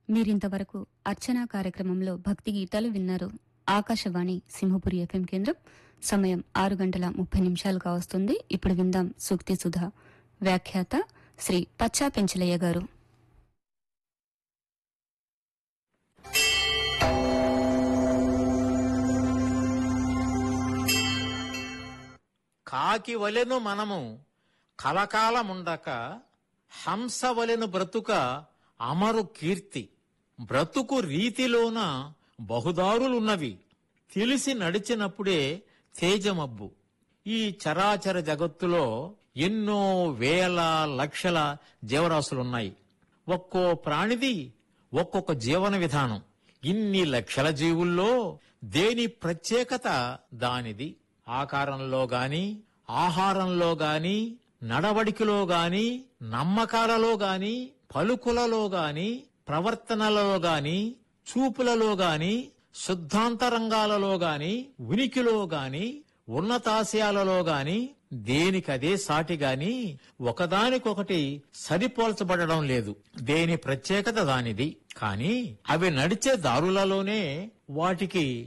మీరింతవరకు అర్చనా కార్యక్రమంలో భక్తి గీతాలు విన్నారు ఆకాశవాణి సింహపురి ఎఫ్ఎం కేంద్రం సమయం ఆరు గంటల ముప్పై నిమిషాలు కావస్తుంది ఇప్పుడు విందాం సూక్తి సుధా వ్యాఖ్యాత శ్రీ పచ్చా పెంచలయ్య గారు కాకి వలెను మనము కలకాలముండక హంస వలెను బ్రతుక అమరు కీర్తి బ్రతుకు రీతిలోన బహుదారులున్నవి తెలిసి నడిచినప్పుడే తేజమబ్బు ఈ చరాచర జగత్తులో ఎన్నో వేల లక్షల జీవరాశులున్నాయి ఒక్కో ప్రాణిది ఒక్కొక్క జీవన విధానం ఇన్ని లక్షల జీవుల్లో దేని ప్రత్యేకత దానిది ఆకారంలో గాని ఆహారంలో గాని నడవడికలో గాని నమ్మకాలలో గాని పలుకులలో గాని ప్రవర్తనలలో గాని చూపులలో గాని శుద్ధాంతరంగాలలో గాని ఉనికిలో గాని ఉన్నతాశయాలలో గాని దేనికదే సాటి గాని ఒకదానికొకటి సరిపోల్చబడడం లేదు దేని ప్రత్యేకత దానిది కాని అవి నడిచే దారులలోనే వాటికి